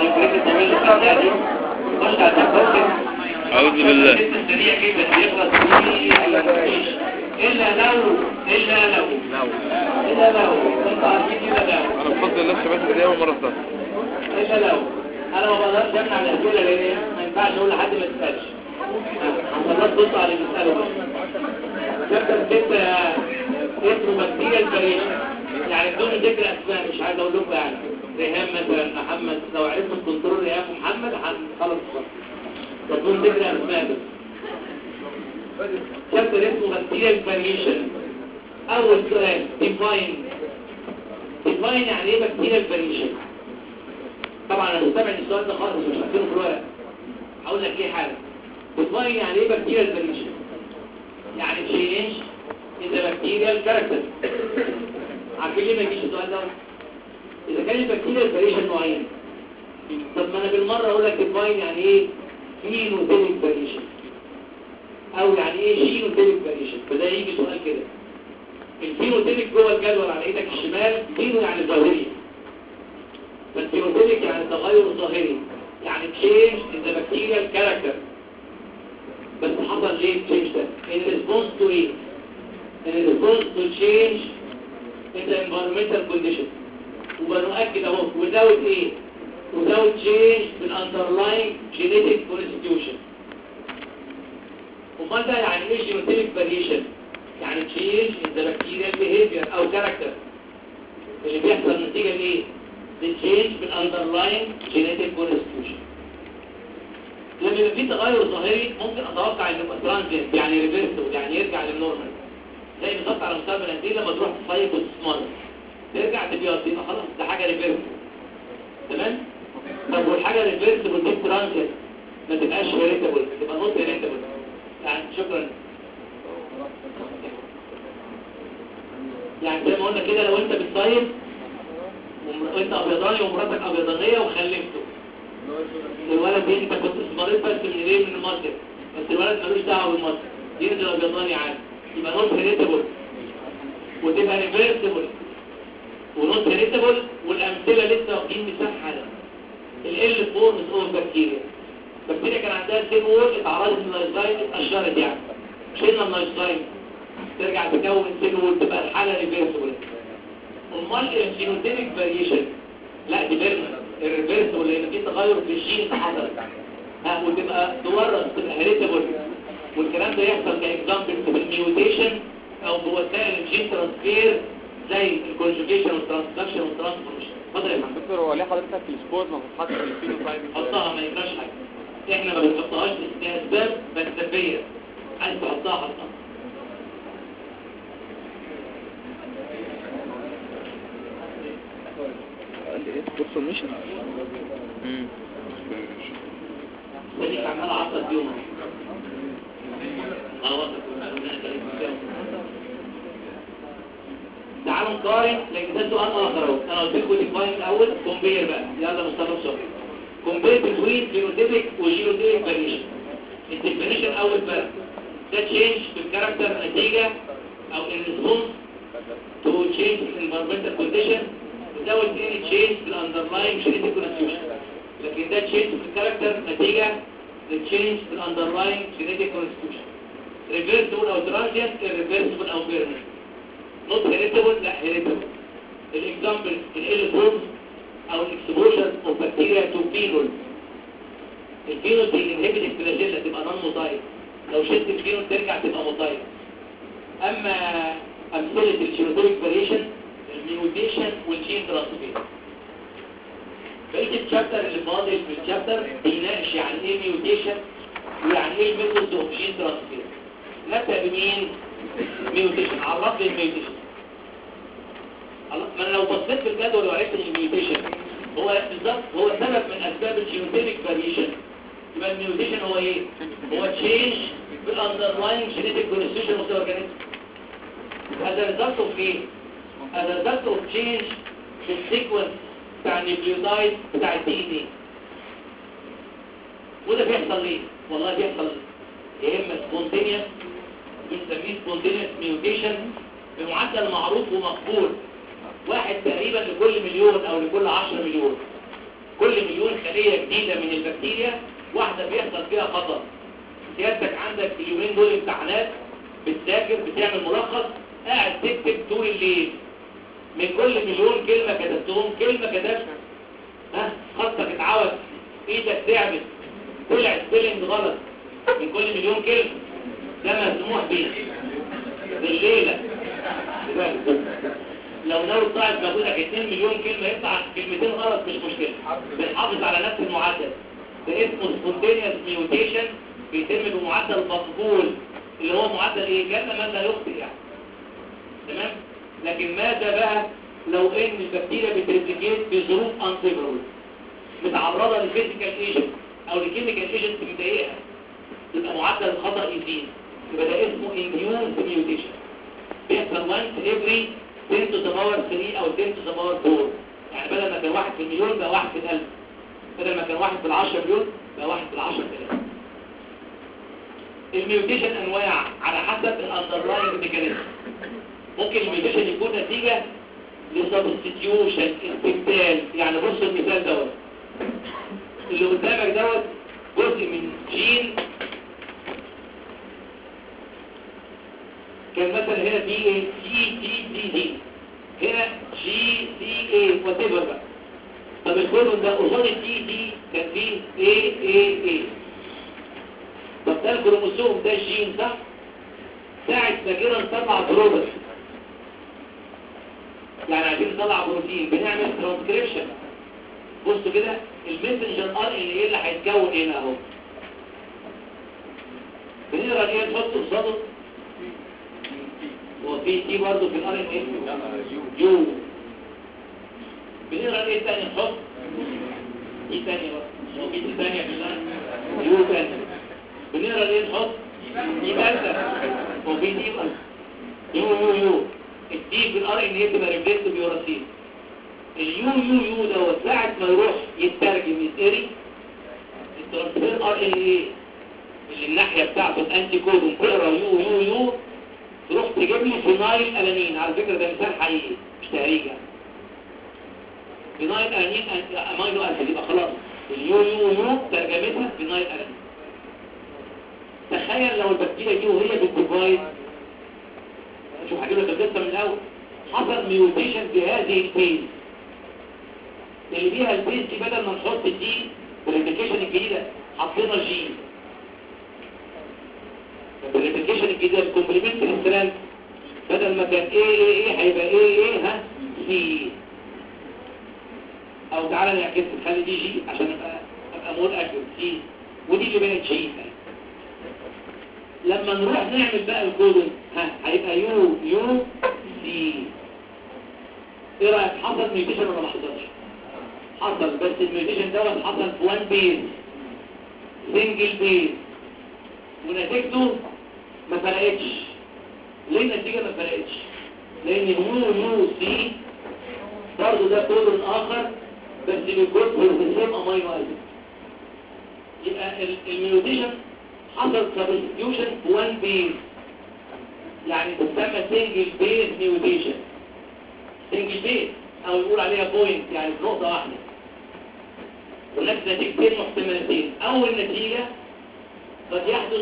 البريد الطويل الثاني خش على التكوين أعوذ بالله السريع جدا يخلص فيه الا مفيش الا لو الا لو الا لو انت عارفين الا لو أنا بفضل نفسي بس دي أول مرة أفتح الا لو انا ما بقدرش امنع الاسئله لان ما ينفعش اقول لحد ما تسالش حضرتك بص على اللي بيساله بس شابتر 6 اسمه بكتيريا الفريشن يعني بدون ذكر اسماء مش عايز اقول لكم يعني ريهام مثلا محمد لو عرفت الكنترول ريهام ومحمد هنخلص الصف بدون ذكر اسماء بس شابتر اسمه بكتيريا الفريشن اول سؤال ديفاين ديفاين يعني ايه بكتيريا الفريشن طبعا انا مستبعد السؤال ده خالص مش هكتبه في الورق هقول لك ايه حاجه ديفاين يعني ايه بكتيريا الفريشن يعني تشينج in the bacterial character عارفين ليه ما يجيش السؤال ده اذا كان البكتيريا الفريشن نوعين طب ما انا بالمره اقول لك ديفاين يعني ايه فينوتيليك فاريشن او يعني ايه جينوتيليك فاريشن فده يجي سؤال كده الفينوتيليك جوه الجدول على ايدك الشمال فينو يعني ظاهري فالفينوتيليك يعني تغير ظاهري يعني تشينج in the bacterial character بس حصل ليه التشينج ده in response to ايه in response to change in the environmental condition وبنؤكد اهو without ايه without change في underlying genetic constitution امال ده يعني ايه genotypic variation يعني change in the bacterial behavior او character اللي بيحصل نتيجة لايه للchange في underlying genetic constitution لما يبقى في تغير ظاهري ممكن اتوقع انه يبقى ترانزيت يعني ريفيرسبل يعني يرجع للنورمال زي بالظبط على مستوى البنزين لما تروح تصيف وتسمر ترجع تبيض يبقى خلاص ده حاجه ريفيرسبل تمام طب والحاجه ريفيرسبل دي ترانزيت ما تبقاش هيريتابل تبقى نوت هيريتابل يعني شكرا يعني زي ما قلنا كده لو انت بتصيف وم- وانت ابيضاني ومراتك ابيضانيه وخلفته الولد دي انت كنت اسمريت بس من ايه من المصدر بس الولد ملوش دعوه بالمصدر ينزل ابيضاني عادي يبقى نوت هيريتابل وتبقى ريفيرسبل ونوت هيريتابل والامثله لسه واخدين مساحه ال فورمز اوف بكتيريا بكتيريا كان عندها سين وول اتعرضت للنايزاين اتقشرت يعني شلنا النايزاين ترجع تكون سين وول تبقى الحاله ريفيرسبل امال الجينوتيك فاريشن لا دي بيرمننت الريفيرسبل لان في تغير في الجين حصل ها وتبقى تورث تبقى هيريتابل والكلام ده يحصل كاكزامبل في الميوتيشن او بوسائل الجين ترانسفير زي الكونجوجيشن والترانسدكشن والترانسفورميشن اتفضل يا محمد دكتور هو ليه حضرتك السبور ما بتحطش في الفينوتايب حطها ما يجراش حاجه احنا ما بنحطهاش لاسباب فلسفيه عايز تحطها حطها قال لي ايه ترانسفورميشن امم خليك عمال اعطل يوم غلطك تعالوا نقارن لان ده سؤال اخر اهو انا قلت لكم ديفاين الاول كومبير بقى يلا مصطفى بسرعه كومبير بين جينوتيبك وجينوتيبك فاريشن الديفينيشن اول فرق ده تشينج في الكاركتر نتيجه او الريسبونس تو تشينج في الانفيرمنتال كونديشن without any change في الاندرلاين جينيتيك كونستيوشن لكن ده تشينج في الكاركتر نتيجه للتشينج في الاندرلاين جينيتيك كونستيوشن ريفيرسبل او ترانزيانت ريفيرسبل او بيرمننت نوت هيريتابل لا هيريتابل الاكزامبل ال فورمز او الاكسبوجر اوف بكتيريا تو فينول الفينول دي انهبت الفلاجيلا تبقى نون موتايل لو شلت الفينول ترجع تبقى موتايل اما امثله الجينوتيك فاريشن الميوتيشن والجين ترانسفير بقيه الشابتر اللي فاضل في الشابتر بيناقش يعني ايه ميوتيشن ويعني ايه الميثودز اوف جين ترانسفير نبدا بمين ميوتيشن عرف لي الميوتيشن الله ما انا لو بصيت في الجدول وعرفت ان الميوتيشن هو بالظبط هو سبب من اسباب الجينوتيك فاريشن يبقى الميوتيشن هو ايه هو تشينج في الاندرلاين جينيتيك كونستيوشن اوف الاورجانيزم هذا ريزلت اوف ايه هذا ريزلت اوف تشينج في السيكونس بتاع النيوكليوتايد بتاع الدي ان ايه وده بيحصل ليه والله بيحصل يا اما سبونتينيوس بنسميه سبونتينيوس ميوتيشن بمعدل معروف ومقبول واحد تقريبا لكل مليون او لكل 10 مليون كل مليون خلية نوعيه جديده من البكتيريا واحده بيحصل فيها خطا سيادتك عندك اليومين دول امتحانات بتذاكر بتعمل ملخص قاعد تكتب طول الليل من كل مليون كلمه كتبتهم كلمه كتبت ها خطك اتعوج ايدك تعبت طلع سبيلنج غلط من كل مليون كلمه ده مسموح بيه بالليله لو ناوي صاحب مجهودك 2 مليون كلمه يطلع كلمتين غلط مش مشكله بنحافظ على نفس المعدل ده اسمه سبونتينيوس ميوتيشن بيتم بمعدل مقبول اللي هو معدل ايه كان من لا يخطئ يعني تمام لكن ماذا بقى لو ان البكتيريا بتريبليكيت بظروف انفيفربل متعرضه لفيزيكال ايجنت او لكيميكال ايجنت مضايقها يبقى معدل الخطا يزيد يبقى ده اسمه induced mutation بيحصل once every 10 to the power 3 او 10 to the power 4 يعني بدل ما كان واحد في المليون بقى واحد في الألف بدل ما كان واحد في العشرة مليون بقى واحد في العشرة آلاف الميوتيشن انواع على حسب الاندرلاين ميكانيزم ممكن الميوتيشن يكون نتيجة لسبستيوشن استبدال يعني بص المثال دوت اللي قدامك دوت جزء من جين كان مثلا هنا دي ايه جي تي دي دي هنا جي سي اي وات ايفر بقى طب الكودون ده قصاد الدي دي كان فيه اي اي اي طب ده الكروموسوم ده الجين صح ساعة ما جينا نطلع برودكت يعني عايزين نطلع بروتين بنعمل ترانسكريبشن بصوا كده المسنجر ار ان ايه اللي هيتكون هنا اهو بنقرا ايه نحط قصاده هو في تي برضه في الار ان ايه يو بنقرا ايه تاني نحط ايه تاني بقى هو في تي تانية في الار يو تاني بنقرا ايه نحط ايه تالتة هو في تي بقى يو يو يو التي في الار ان ايه تبقى ريبليس بيوراسين اليو يو يو دوت ساعة ما يروح يترجم يتقري الترانسفير ار ان ايه اللي الناحية بتاعته الانتي كودون تقرا يو يو يو تروح تجيب لي فينايل الانين على فكرة ده مثال حقيقي مش تهريج يعني فينايل الانين امينو اسيد يبقى خلاص اليو يو يو ترجمتها فينايل الانين تخيل لو البكتيريا دي وهي بتديفايد شوف هجيب لك القصه من الاول حصل ميوتيشن في هذه البيز اللي فيها البيز دي بدل ما نحط دي بالريبليكيشن الجديده حطينا جي بالريبليكيشن الجديده الكومبلمنتري ستراند بدل ما كان ايه ايه ايه هيبقى ايه ايه ها سي او تعالى نعكس نخلي دي جي عشان ابقى ابقى مور اكيوريت سي ودي اللي بقت جي لما نروح نعمل بقى الكودون ها هيبقى يو يو سي ايه رايك حصل ميوتيشن ولا ما حصلش حصل بس الميوتيشن دوت حصل في وان بيز سنجل بيز ونتيجته ما فرقتش ليه النتيجه ما فرقتش لان يو يو سي برضه ده كودون اخر بس بيكون في السيم امينو اسيد يبقى ال- الميوتيشن حصل سبستيوشن في وان بيز يعني تسمى سنجل بيز ميوتيشن سنجل بيز او يقول عليها بوينت يعني في نقطة واحدة هناك نتيجتين محتملتين اول نتيجة قد يحدث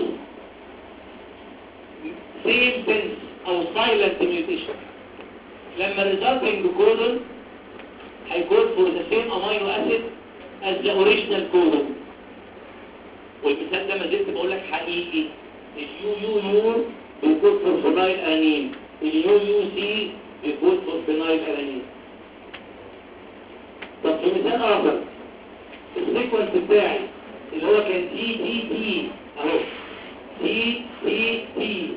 سيم بنس او سايلنت ميوتيشن لما الريزلتنج كودون هيكون فور ذا سيم امينو اسيد as the original codon والمثال ده ما زلت بقول لك حقيقي اليو يو يو بيكون في فينايل انين اليو يو سي بيكون في فينايل انين طب في مثال اخر السيكونس بتاعي اللي هو كان تي تي تي اهو تي تي تي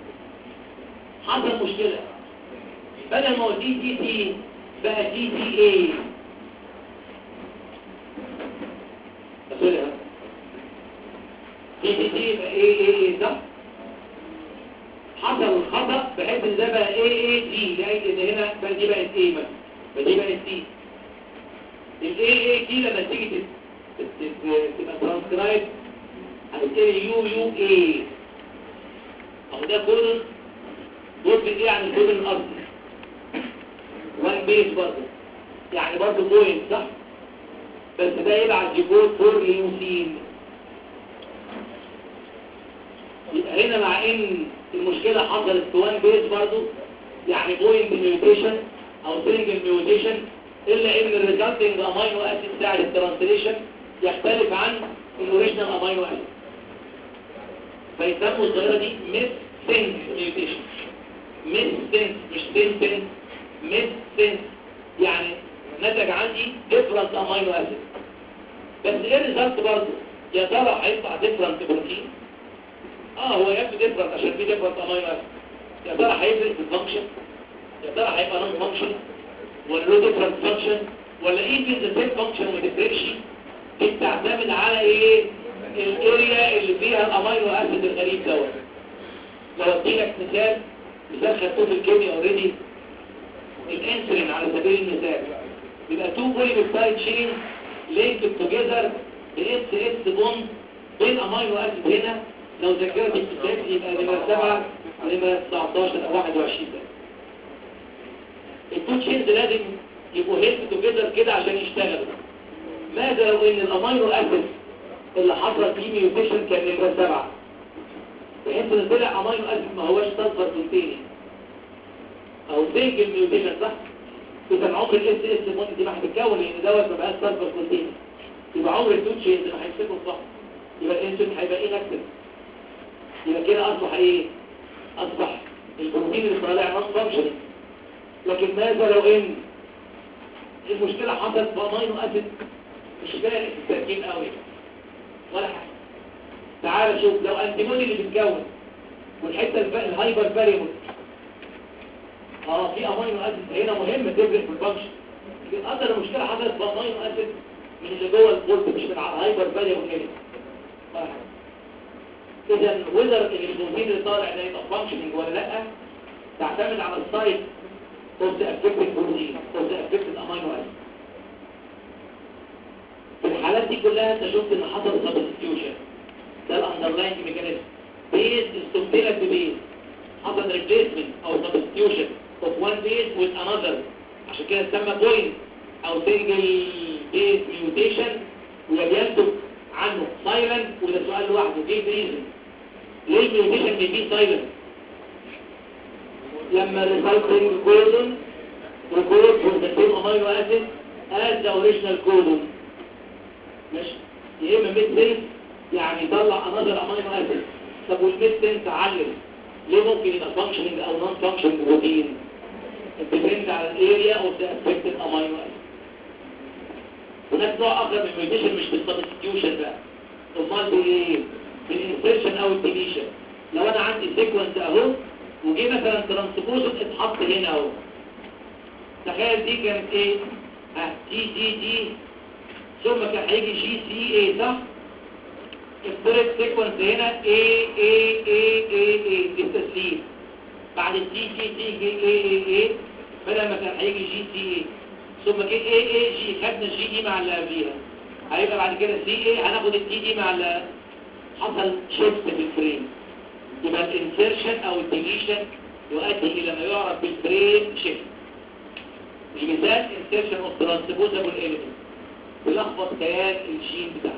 حصل مشكلة بدل ما هو تي تي تي بقى تي تي اي أسئلة دي دي دي يبقى ايه ايه ايه ده حصل الخطأ بحيث ان ده بقى ايه ايه دي لقيت ان هنا بقى دي بقت ايه مثلا بقى دي بقت دي الايه ايه دي لما تيجي تت- تت- تت- تبقى ترانسكرايب هتبتدي يو يو ايه اهو ده كودن جزء ايه عن الكودن الاصلي وان بيس برضه يعني برضه بوينت صح بس ده يبعت يكون فور ليوسين يبقى هنا مع ان المشكلة حصلت في وان بيس برضو يعني بوينت ميوتيشن او سنجل ميوتيشن الا ان الريزلتنج امينو اسيد بتاع الترانسليشن يختلف عن الاوريجينال امينو اسيد فيسموا الظاهرة دي ميس سنس ميوتيشن ميس سنس مش سنس ميس سنس يعني نتج عندي ديفرنت امينو اسيد بس ايه الريزلت برضه يا ترى هيطلع ديفرنت بروتين اه هو يبدو ديفرنت عشان في ديفرنت امينو اسيد يا ترى هيفرق في الفانكشن يا ترى هيبقى نون فانكشن ولا له ديفرنت فانكشن ولا ايه ذا سيم فانكشن وما تفرقش دي بتعتمد على ايه الاريا اللي فيها الامينو اسيد الغريب دوت لو اديلك مثال مثال خدتوه في الكيمياء اوريدي الانسولين على سبيل المثال يبقى تو بولي بيبتايد تشين لينكد توجذر باس اس بوند بين امينو اسيد هنا لو ذاكرت الكتاب يبقى نمرة 7 ونمرة 19 او 21 ده التو تشينز لازم يبقوا هيلث توجذر كده عشان يشتغلوا ماذا لو ان الامينو اسيد اللي حصل فيه ميوتيشن كان نمرة 7 بحيث ان طلع امينو اسيد ما هوش سلفر بروتيني او سنجل ميوتيشن صح يبقى عمر الاس اس بوند دي ما هتتكون لان دوت ما بقاش سلفر بروتيني يبقى عمر التو تشينز ما هيمسكوا في بعض يبقى الانسولين هيبقى ايه نكتب يبقى كده اصبح ايه اصبح البروتين اللي طالع نون فانكشن لكن ماذا لو ان المشكله حصلت بامينو اسيد مش فارق في التركيب قوي ولا حاجه تعال شوف لو انتيموني اللي بيتكون والحته الب- الهايبر فاريبل اه في امينو اسيد هنا مهم تفرق في الفانكشن لكن اكتر المشكله حصلت بامينو اسيد من اللي جوه البولت مش من على الهايبر فاريبل هنا ولا حاجه اذا وذر البروتين اللي طالع ده يبقى فانكشننج ولا لا تعتمد على السايت اوف ذا افكتد بروتين اوف ذا افكتد امينو اسيد في الحالات دي كلها انت شفت ان حصل سبستيوشن ده الاندرلاين ميكانيزم بيز استبدلت ببيز حصل ريبليسمنت او سبستيوشن اوف وان بيز وذ انذر عشان كده اتسمى بوينت او سنجل بيز ميوتيشن وينتج عنه سايلنت وده سؤال لوحده ايه ريزن ليه الميوتيشن بيبي سايلنت لما الريسالتنج كودون ريكورد فور ذا سيم امينو اسيد از ذا اوريجينال كودون ماشي يا اما ميد سنس يعني يطلع انذر امينو اسيد طب والميد سنس علم ليه ممكن يبقى فانكشننج او نون فانكشننج بروتين الديبند على الاريا اوف ذا افكتد امينو اسيد هناك نوع اخر من الميوتيشن مش بالسبستيوشن بقى امال بايه بالانسيرشن او الديليشن لو انا عندي سيكونس اهو وجي مثلا ترانسبوزن اتحط هنا اهو تخيل دي كانت ايه ها تي تي تي ثم كان هيجي جي سي اي صح الثيرد سيكونس هنا اي اي اي اي اي التسليم بعد التي تي تي جي اي اي اي بدل ما كان هيجي جي سي اي ثم جه اي اي جي خدنا الجي دي مع اللي قبليها هيبقى بعد كده سي اي هناخد التي دي مع اللي حصل شيفت في الفريم يبقى الانسيرشن او الديليشن يؤدي الى ما يعرف بالفريم شيفت المثال انسيرشن اوف ترانسبوزابل اليمنت بيلخبط كيان الجين بتاعه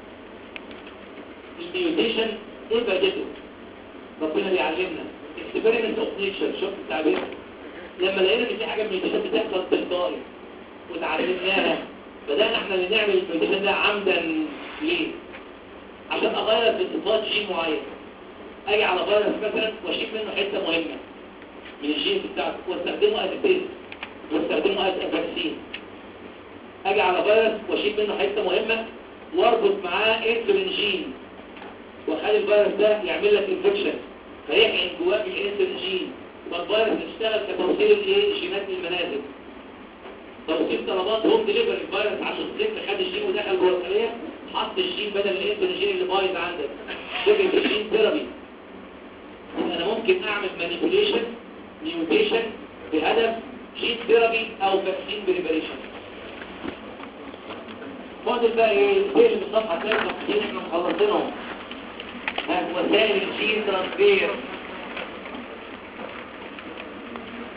الميوتيشن ايه فائدته ربنا بيعلمنا اكسبيرمنت اوف نيتشر شفت التعبير لما لقينا ان في حاجه ميوتيشن بتحصل تلقائي وتعلمناها بدأنا احنا اللي نعمل الميوتيشن ده عمدا ليه عشان اغير في صفات جين معين اجي على فيروس مثلا واشيل منه حته مهمه من الجين بتاعته واستخدمه از تيست واستخدمه از فاكسين اجي على فيروس واشيل منه حته مهمه واربط معاه انسولين جين واخلي الفيروس ده يعمل لك انفكشن فيحقن جواه الانسولين جين والفيروس يشتغل كتوصيل الايه جينات للمنازل توصيل طلبات هوم ديليفري الفيروس عشان الطفل خد الجين ودخل جوه الخليه حط الجين بدل الانسولين جين اللي بايظ عندك فكره الجين ثيرابي يبقى انا ممكن اعمل مانيبيوليشن ميوتيشن بهدف جين ثيرابي او فاكسين بريبريشن فاضل بقى ايه الفيل من الصفحه تلاقي صفحتين احنا مخلصينهم ها وسائل الجين ترانسفير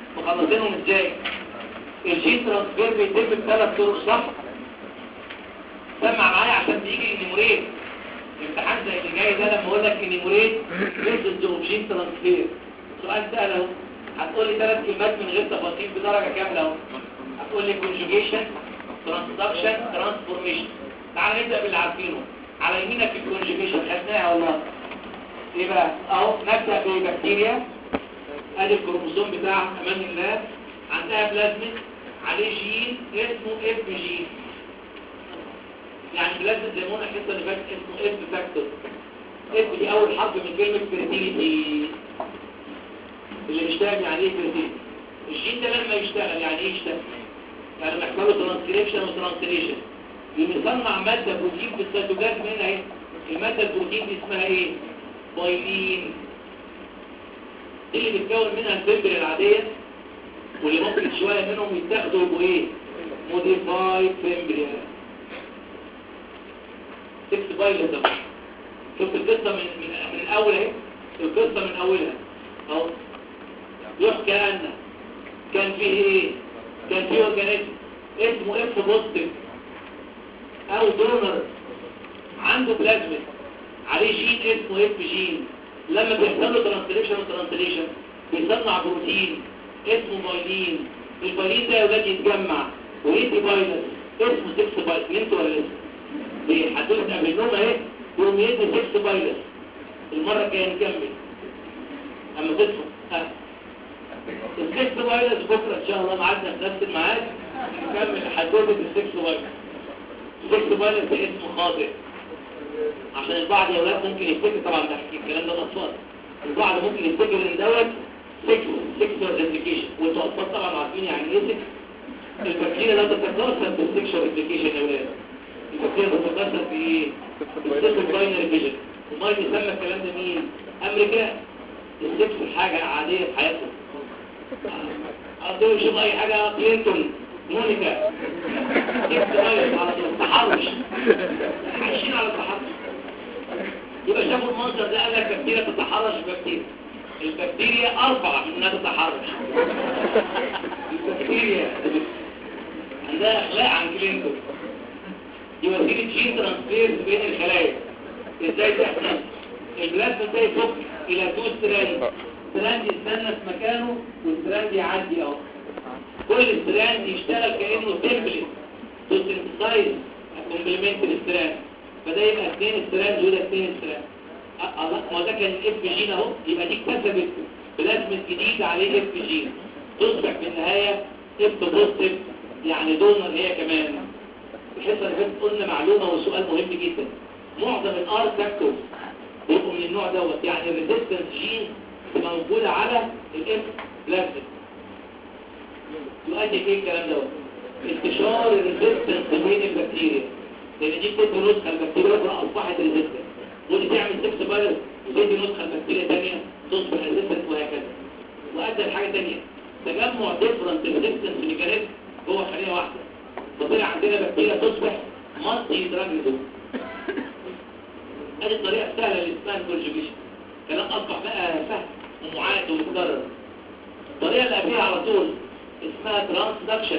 مخلصينهم ازاي الجين ترانسفير بيتم بثلاث طرق صح سمع معايا عشان تيجي النيموريت الامتحان زي اللي جاي ده لما اقول لك النيموريت ميثود اوف جين ترانسفير سؤال سهل اهو هتقول لي ثلاث كلمات من غير تفاصيل بدرجه كامله اهو هتقول لي كونجوجيشن ترانسدكشن ترانسفورميشن تعال نبدا باللي عارفينه على يمينك الكونجوجيشن خدناها والله ايه بقى اهو نبدا ببكتيريا ادي الكروموسوم بتاع امان الله عندها بلازمين عليه جين اسمه اف جين يعني بلازمين زي ما قلنا الحته اللي فاتت اسمه اف فاكتور اف دي اول حرف من كلمه فيرتيليتي اللي بيشتغل يعني ايه فيرتيليتي الجين ده لما يشتغل يعني ايه يشتغل يعني لما يحصل له ترانسكريبشن وترانسليشن يصنع ماده بروتين في السيتوبلازم هنا اهي الماده البروتين دي اسمها ايه بايلين دي اللي بتكون منها الفبر العاديه واللي ممكن شويه منهم يتاخدوا يبقوا ايه موديفايد فيمبريا 6 بايلز شفت القصه من من, من الاول اهي القصه من اولها اهو يحكى ان كان فيه ايه كان فيه اورجانيزم اسمه اف بوزيتيف او دونر عنده بلازميد عليه جين اسمه اف جين لما بيحصل له ترانسليشن وترانسليشن بيصنع بروتين اسمه بايلين البايلين ده يا ولاد يتجمع ويدي بايلس اسمه 6 بايلس نمتوا ولا لسه؟ دي حدوث قبل النوم اهي يقوم يدي 6 بايلس المره الجايه نكمل اما تصحوا ها السكس بايلس بكره ان شاء الله معادنا في نفس الميعاد نكمل حدوثه السكس بايلس السكس بايلس ده اسمه خاطئ عشان البعض يا ولاد ممكن يفتكر طبعا ده الكلام ده الاطفال البعض ممكن يفتكر ان دوت سكس سكسوال ابلكيشن وانتوا اطفال طبعا عارفين يعني ايه سكس البكتيريا لا تتكاثر بالسكشوال ابلكيشن يا ولاد البكتيريا تتكاثر بايه؟ بالسيمبل باينري فيجن وما يسمى الكلام ده مين؟ امريكا السكس حاجه عاديه في حياتهم قصدهم يشوفوا اي حاجه كلينتون مونيكا سكس باينري على طول تحرش عايشين على التحرش يبقى شافوا المنظر ده قال لك بكتيريا تتحرش بكتيريا البكتيريا اربع من انها تتحرش البكتيريا عندها اخلاق عن كلينتون دي وسيله جين ترانسفير بين الخلايا ازاي تحصل البلازما ده يفك الى تو ستراند ستراند يستنى في مكانه والستراند يعدي اهو كل ستراند يشتغل كانه تمبلت تو سنتسايز كومبلمنتري ستراند فده يبقى اثنين ستراند وده اثنين ستراند الله ما ده كان اف جين اهو يبقى دي اكتسبت بلازمة جديد عليه اف جين تصبح في النهاية اف بوزيتيف يعني دونر هي كمان الحصة اللي فاتت قلنا معلومة وسؤال مهم جدا معظم الار فاكتورز بيبقوا من النوع دوت يعني الريزيستنس جين موجودة على الاف بلازمة يؤدي ايه الكلام دوت انتشار الريزيستنس بين البكتيريا لان دي بتدي نسخة البكتيريا الاخرى اصبحت ريزيستنس ودي تعمل سكس فيروس وتدي نسخة بكتيريا ثانية تصبح ريزيستنس وهكذا وادى لحاجة ثانية تجمع ديفرنت ريزيستنس ميكانيزم جوه خلية واحدة فطلع عندنا بكتيريا تصبح مالتي دراجلوز ادي الطريقة السهلة اللي اسمها الكونجوجيشن كلام اصبح بقى سهل ومعاد ومتكرر الطريقة اللي قبلها على طول اسمها ترانسدكشن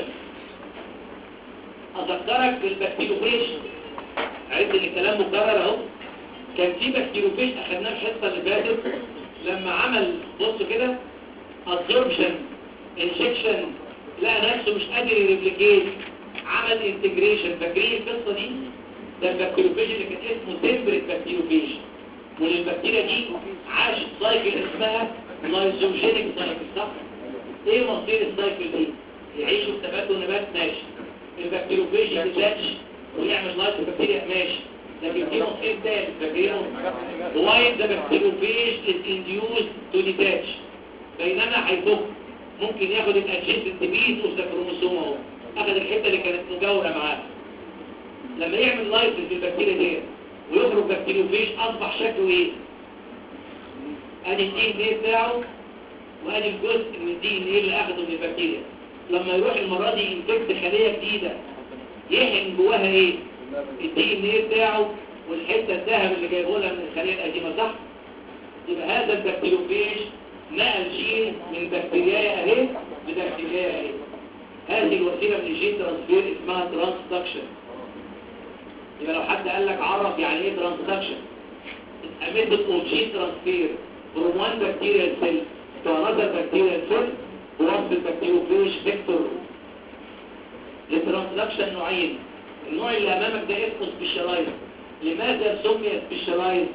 اذكرك بالبكتيروفيج عرفت ان الكلام مكرر اهو كان في بكتيروفيج اخدناه الحصه اللي فاتت لما عمل بص كده ابزوربشن انجكشن لقى نفسه مش قادر يريبليكيت عمل انتجريشن فاكرين القصه دي ده البكتيروفيج اللي كان اسمه تمبريت بكتيروفيج وللبكتيريا دي عاشت سايكل اسمها لايزوجينيك سايكل صح ايه مصير السايكل دي يعيشوا في نبات ونبات ماشي البكتيروفيج يتلاتش ويعمل لايف بكتيريا ماشي لكن في مصير تاني فاكرينه why the bacteriophage is induced to detach بينما هيفك ممكن ياخد الادجنت بيز اوف ذا كروموسوم اهو اخد الحته اللي كانت مجاوره معاه لما يعمل لايف في البكتيريا دي ويخرج بكتيروفيج اصبح شكله ايه ادي الدي ان ايه بتاعه وادي الجزء من الدي ان ايه اللي اخده من البكتيريا لما يروح المره دي ينفكت خليه جديده يحن جواها ايه الدي ان ايه بتاعه والحته الذهب اللي جايبه لها من الخليه القديمه صح يبقى هذا البكتيروفيج نقل جين من بكتيريا اهي لبكتيريا اهي هذه الوسيله من الجين ترانسفير اسمها ترانسدكشن يبقى لو حد قال لك عرف يعني ايه ترانسدكشن a method of gene transfer from one bacterial cell to another bacterial cell بوصف البكتيروفيج فيكتور للترانسدكشن نوعين النوع اللي امامك ده اسمه سبيشالايز لماذا سمي سبيشالايز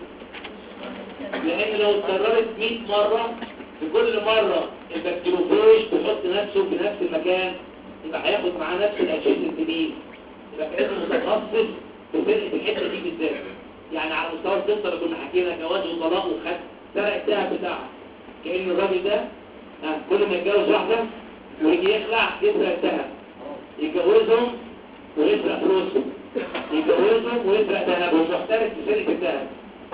لان لو اتكررت 100 مرة في كل مرة البكتيروفيج بيحط نفسه في نفس المكان يبقى هياخد معاه نفس الادجيسنت دي يبقى كده متخصص في فرقة الحتة دي بالذات يعني على مستوى القصة اللي كنا حكينا جواز وطلاق وخد سرق الذهب بتاعها كأن الراجل ده آه، كل ما يتجوز واحدة ويجي يخلع يسرق الذهب يتجوزهم ويسرق فلوسهم يتجوزهم ويسرق ذهبهم محترف في سرقة الذهب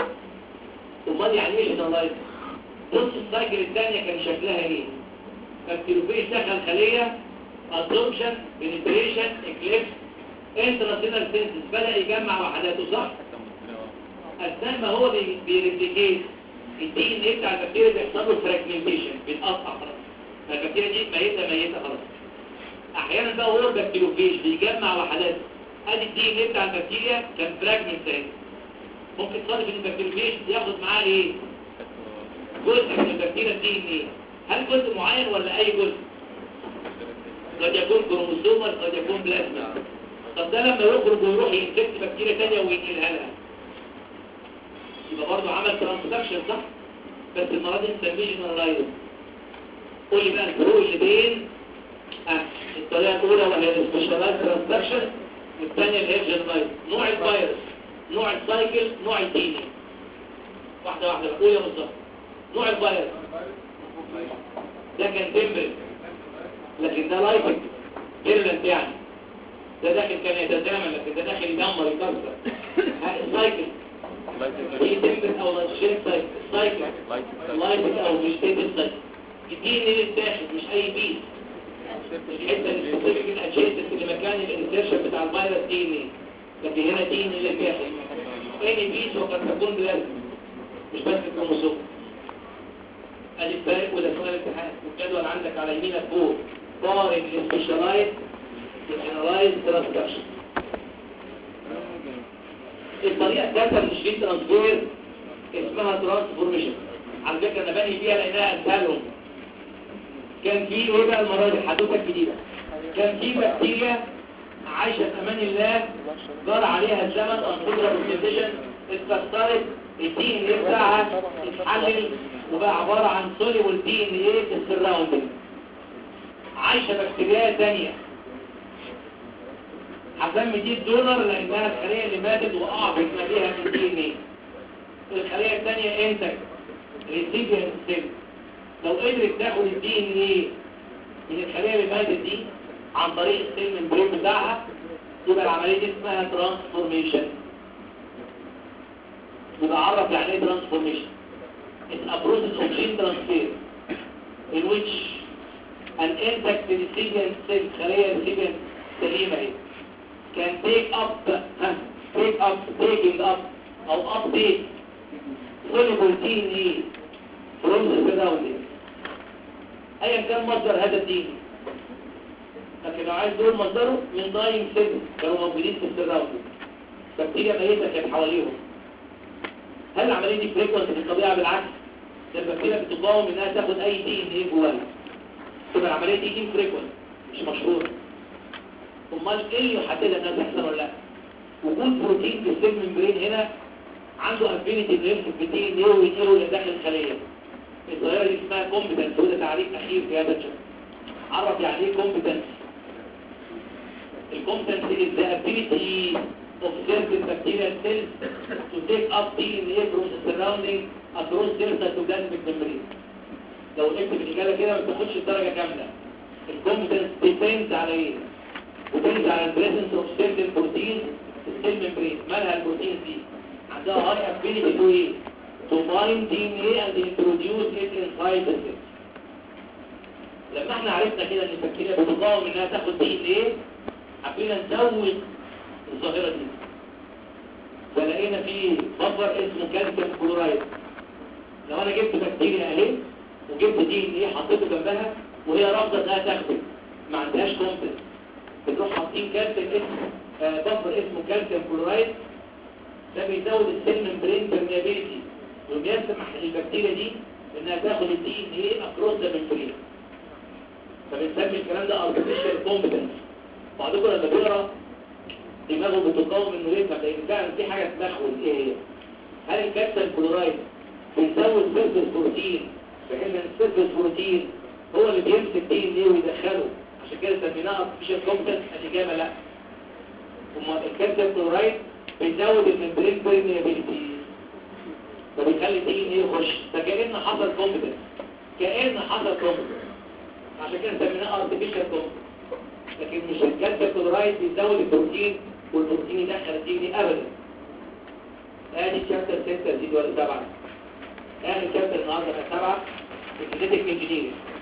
امال يعني ايه جنرالايز نص السايكل الثانية كان شكلها ايه بكتيروفيج دخل خلية absorption penetration eclipse intracellular synthesis بدأ يجمع وحداته صح اثناء ما هو بي- بيريبليكيت الدي ان ايه بتاع البكتيريا بيحصل له فراجمنتيشن بيتقطع خلاص فالبكتيريا دي ميته ميته خلاص احيانا بقى هو البكتيروفيج بيجمع وحدات ادي الدي ان ايه بتاع البكتيريا كان فراجمنت اهي ممكن تصادف ان البكتيروفيج ياخد معاه ايه جزء من البكتيريا الدي ان ايه هل جزء معين ولا اي جزء قد يكون كروموسومال قد يكون بلازما طب ده لما يخرج ويروح ينفكت بكتيريا ثانيه وينقلها لها يبقى برضه عمل ترانسدكشن صح بس المرض دي نسميه جنرالايز قول لي بقى الفروق اللي بين آه. الطريقه الاولى وهي السبيشالايز ترانسدكشن والثانيه اللي هي جنرالايز نوع الفيروس نوع السايكل نوع الدي واحده واحده بقى. قول يا مصطفى نوع الفيروس ده كان تمبرل لكن ده لايفنج فيرلنت يعني ده داخل كان يتزامن لكن ده داخل يدمر يكسر ها، السايكل دي تمبر او لايفشين سايكل سايكل لايفنج او مش تمبر سايكل الدي ان ايه الداخل مش اي بيس الحته السبيسيفيك الادجيسنت اللي مكان الانسيرشن بتاع الفيروس دي ان ايه لكن هنا دي ان ايه الداخل اي بيس وقد تكون بلازم مش بس الكروموسوم ادي الفارق وده سؤال امتحان والجدول عندك على يمينك فوق قارن السبيشالايز والجنرالايز ترانسدكشن الطريقه الثالثه من الجين ترانسفير اسمها ترانسفورميشن على فكره انا بني بيها لانها اسهلهم كان في ايه بقى المره دي حدوته جديده كان في بكتيريا عايشه في امان الله دار عليها الزمن القدره بالكونديشن اتكسرت الدي ان ايه بتاعها اتحلل وبقى عباره عن سوليبل دي ان ايه في السراوندنج عايشه بكتيريا ثانيه هسمي دي الدونر لانها الخليه اللي ماتت واعبت ما بيها من دي ان ايه الخليه الثانيه انتج ريسيبيانت سيل لو قدرت تاخد الدي ان ايه من الخليه اللي ماتت دي عن طريق السيل ممبرين بتاعها يبقى العمليه دي اسمها ترانسفورميشن يبقى عرف يعني ايه ترانسفورميشن It's a process of gene transfer in which an intact recipient cell خلية recipient سليمة اهي can take up ها، take up taking up او update soluble DNA from the surrounding ايا كان مصدر هذا الدين لكن لو عايز دول مصدره من دايم سيل كانوا موجودين في السراوندنج بكتيريا ميتة كانت حواليهم هل العملية دي فريكونت في الطبيعة بالعكس ده البكتيريا بتقاوم انها تاخد اي دي ان ايه جواها تبقى العملية دي دي فريكونت مش مشهورة امال ايه اللي يحددها انها تحصل ولا لا وجود بروتين في السيل ممبرين هنا عنده افينيتي انه يمسك بالدي ان ايه وينقله الى داخل الخلية الظاهرة دي اسمها كومبتنس وده تعريف اخير في هذا الشكل عرف يعني ايه كومبتنس الكومبتنس is the ability of certain bacterial cells to take up DNA from the surrounding across their cytoplasmic membrane لو قلت بالإجابة كده ما بتاخدش الدرجة كاملة الكومبتنس depends على ايه؟ depends على presence of certain proteins في السيل membrane مالها البروتين دي؟ عندها high ability to ايه؟ to bind DNA and introduce it inside the cell لما احنا عرفنا كده ان البكتيريا بتقاوم انها تاخد دي ان ايه حبينا نزود الظاهرة دي فلقينا في بفر اسمه كالسيوم كلورايد لو انا جبت بكتيريا اهي وجبت دي ان ايه حطيته جنبها وهي رافضه انها تاخده ما عندهاش كومبتنس بتروح حاطين كالسيوم اس آه، بفر اسمه كالسيوم كلورايد ده بيزود السيل ممبرين permeability وبيسمح للبكتيريا دي انها تاخد الدي ان ايه اكروس ذا ممبرين فبنسمي الكلام ده artificial competence بعضكم لما بيقرا دماغه بتقاوم انه يفهم لان فعلا في حاجه تدخل ايه هي هل الكالسيوم كلورايد بيزود سيرفس بروتين بحيث ان السيرفس بروتين هو اللي بيمسك دي ان ايه ويدخله عشان كده سميناها artificial competence الاجابه لا هما الكالسيوم كلورايد بيزود الممبرين permeability فبيخلي الدي ان ايه يخش فكأن حصل كومبتنس كأن حصل كومبتنس عشان كده سميناه artificial competence لكن مش الكالسيوم كلورايد بيزود البروتين والبروتين يدخل الدي ان ايه ابدا ادي شابتر 6 دي ولا 7 اخر شابتر النهارده كان 7 الجينيتك انجينيرنج